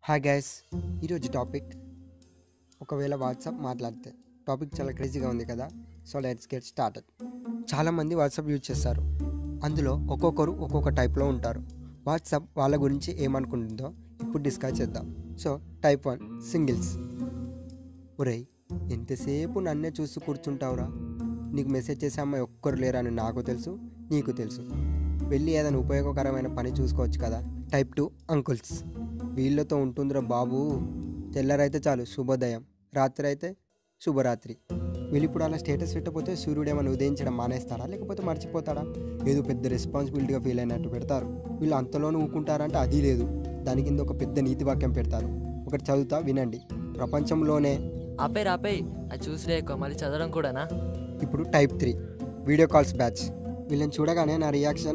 Hi guys ఈరోజు topic ఒకవేళ WhatsApp మాట్లాడితే టాపిక్ చాలా క్రేజీగా ఉంది కదా సో లెట్స్ గెట్ స్టార్టెడ్ చాలామంది వాట్సాప్ యూజ్ చేస్తారు అందులో ఒక్కొక్కరు ఒక్కొక్క టైప్లో ఉంటారు వాట్సాప్ వాళ్ళ గురించి ఏమనుకుంటుందో ఇప్పుడు డిస్కస్ చేద్దాం సో టైప్ వన్ సింగిల్స్ ఒరేయ్ ఎంతసేపు నన్నే చూస్తూ కూర్చుంటావురా నీకు మెసేజ్ చేసే అమ్మాయి ఒక్కరు లేరని నాకు తెలుసు నీకు తెలుసు వెళ్ళి ఏదైనా ఉపయోగకరమైన పని చూసుకోవచ్చు కదా టైప్ టూ అంకుల్స్ వీళ్ళతో ఉంటుందిరా బాబు తెల్లరైతే చాలు శుభోదయం రాత్రి అయితే శుభరాత్రి వీళ్ళు ఇప్పుడు అలా స్టేటస్ పెట్టకపోతే సూర్యుడు ఏమైనా ఉదయించడం మానేస్తాడా లేకపోతే మర్చిపోతాడా ఏదో పెద్ద రెస్పాన్సిబిలిటీగా ఫీల్ అయినట్టు పెడతారు వీళ్ళు అంతలోనూ ఊకుంటారంటే అది లేదు దాని కింద ఒక పెద్ద నీతి వాక్యం పెడతారు ఒకటి చదువుతా వినండి ప్రపంచంలోనే ఆపే రాపే అది చూసిలే ఎక్కువ మళ్ళీ చదవడం కూడానా ఇప్పుడు type three video calls batch వీళ్ళని చూడగానే నా రియాక్షన్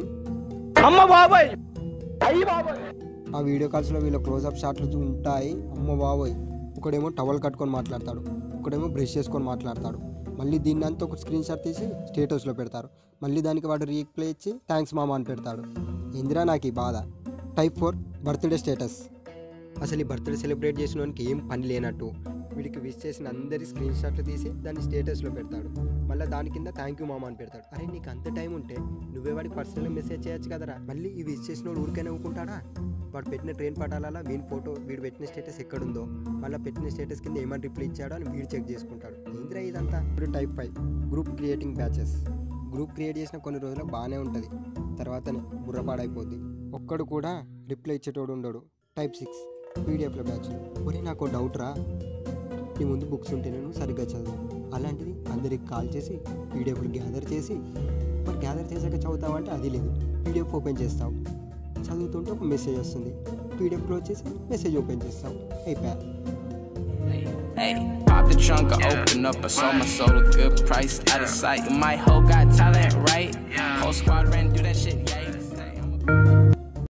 ఆ వీడియో కాల్స్లో వీళ్ళ క్లోజ్అప్ షాట్లు ఉంటాయి అమ్మ బాబోయ్ ఒకడేమో టవల్ కట్టుకొని మాట్లాడతాడు ఒకడేమో బ్రష్ చేసుకొని మాట్లాడతాడు మళ్ళీ దీన్ని అంతా ఒక స్క్రీన్ షాట్ తీసి స్టేటస్లో పెడతారు మళ్ళీ దానికి వాడు రీప్లై ఇచ్చి థ్యాంక్స్ మామ అని పెడతాడు ఇందిరా నాకు ఈ బాధ టైప్ ఫోర్ బర్త్డే స్టేటస్ అసలు ఈ బర్త్డే సెలబ్రేట్ చేసిన వానికి ఏం పని లేనట్టు వీడికి విష్ చేసిన అందరి స్క్రీన్ షాట్లు తీసి దాన్ని స్టేటస్లో పెడతాడు మళ్ళీ దాని కింద థ్యాంక్ యూ మామ అని పెడతాడు అరే నీకు అంత టైం ఉంటే నువ్వే వాడికి పర్సనల్ మెసేజ్ చేయొచ్చు కదరా మళ్ళీ ఈ విష్ చేసిన వాడు ఊరికైనా ఊరుకుంటాడా వాడు పెట్టిన ట్రైన్ పటాలలో వీని ఫోటో వీడు పెట్టిన స్టేటస్ ఎక్కడుందో మళ్ళీ పెట్టిన స్టేటస్ కింద ఏమని రిప్లై ఇచ్చాడో అని వీడు చెక్ చేసుకుంటాడు ఏంద్రా ఇదంతా ఇప్పుడు type five group creating batches group create చేసిన కొన్ని రోజులకు బాగానే ఉంటుంది తర్వాతనే బుర్రపాడైపోద్ది ఒక్కడు కూడా రిప్లై ఇచ్చేటోడు ఉండడు టైప్ సిక్స్ పీడిఎఫ్లో బ్యాచ్ ఒరే నాకు డౌట్ రా నీ ముందు బుక్స్ ఉంటే నేను సరిగ్గా చదువు అలాంటిది అందరికి కాల్ చేసి పీడిఎఫ్లు గ్యాదర్ చేసి మరి గ్యాదర్ చేశాక చదువుతావంటే అది లేదు పీడిఎఫ్ ఓపెన్ చేస్తావు చదువుతుంటే ఒక మెసేజ్ వస్తుంది పీడిఎఫ్లో వచ్చేసి మెసేజ్ ఓపెన్ చేస్తావు అయిపోయా Hey, pop the trunk, I open up, I sold my soul a good price, out of sight. My hoe got talent, right? Whole squad ran, do